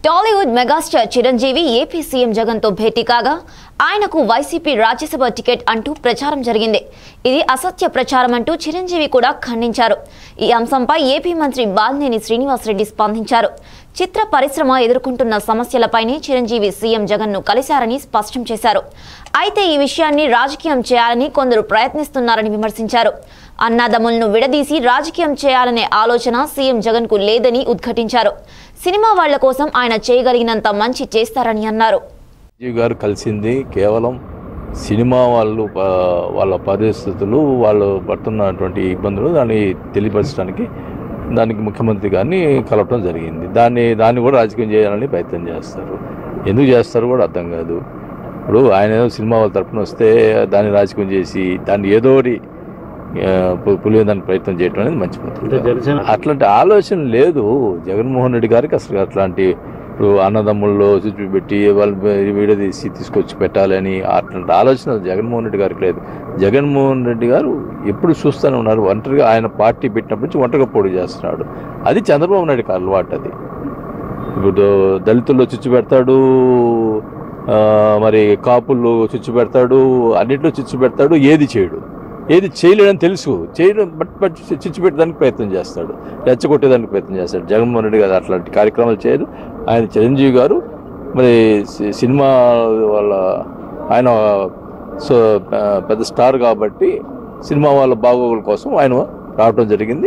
Tollywood megastar Chiranjeevi AP CM జగన్తో భేటీ కాగా ఆయనకు వైసీపీ రాజ్యసభ టికెట్ అంటూ ప్రచారం జరిగింది ఇది అసత్య ప్రచారం అంటూ చిరంజీవి కూడా ఖండించారు ఈ అంశంపై ఏపీ మంత్రి బాలినేని శ్రీనివాసరెడ్డి స్పందించారు చిత్ర పరిశ్రమ ఎదుర్కొంటున్న సమస్యలపైనే చిరంజీవి సీఎం జగన్ను కలిశారని స్పష్టం చేశారు అయితే ఈ విషయాన్ని రాజకీయం చేయాలని కొందరు ప్రయత్నిస్తున్నారని విమర్శించారు అన్నాదమ్ములను విడదీసి రాజకీయం చేయాలనే ఆలోచన సీఎం జగన్కు లేదని ఉద్ఘాటించారు సినిమా వాళ్ల కోసం ఆయన చేయగలిగినంత మంచి చేస్తారని అన్నారు రాజీవ్ గారు కలిసింది కేవలం సినిమా వాళ్ళు ప- వాళ్ళ పరిస్థితులు వాళ్ళు పడుతున్నటువంటి ఇబ్బందులు దాన్ని తెలియపరచడానికి దానికి ముఖ్యమంత్రి గారిని కలవటం జరిగింది దాన్ని దాన్ని కూడా రాజకీయం చేయాలని ప్రయత్నం చేస్తారు ఎందుకు చేస్తారో కూడా అర్థం కాదు ఇప్పుడు ఆయన ఏదో సినిమా వాళ్ళ తరపున వస్తే దాన్ని రాజకీయం చేసి దాన్ని ఏదో ఒకటి ఆ, పు- పులివేదానికి ప్రయత్నం చేయడం అనేది మంచి పద్ధతి అట్లాంటి ఆలోచన లేదు జగన్మోహన్ రెడ్డి గారికి అసలు అట్లాంటి ఇప్పుడు అన్నదమ్ముల్లో చుట్టూ పెట్టి వాళ్ళు వీడియో తీసి తీసుకొచ్చి పెట్టాలని అట్లాంటి ఆలోచన జగన్మోహన్ రెడ్డి గారికి లేదు జగన్మోహన్ రెడ్డి గారు ఎప్పుడు చూస్తూనే ఉన్నారు ఒంటరిగా ఆయన పార్టీ పెట్టినప్పటి నుంచి ఒంటరిగా పోటీ చేస్తున్నాడు అది చంద్రబాబు నాయుడుకి అలవాటు అది ఇప్పుడు దళితుల్లో చిచ్చు పెడతాడు ఆ, మరి కాపుల్లో చిచ్చు పెడతాడు అన్నింటిలో చిచ్చు పెడతాడు ఏది చేయడు ఏది చేయలేడని తెలుసు చేయడం బట్ బట్ చిచ్చు పెట్టడానికి ప్రయత్నం చేస్తాడు రెచ్చగొట్టేదానికి ప్రయత్నం చేస్తాడు జగన్మోహన్ రెడ్డి గారు అట్లాంటి కార్యక్రమాలు చేయరు ఆయన చిరంజీవి గారు మరి సి- సినిమా వాళ్ళ ఆయన సో పెద్ద స్టార్ కాబట్టి సినిమా వాళ్ళ బాగోగుల కోసం ఆయన రావడం జరిగింది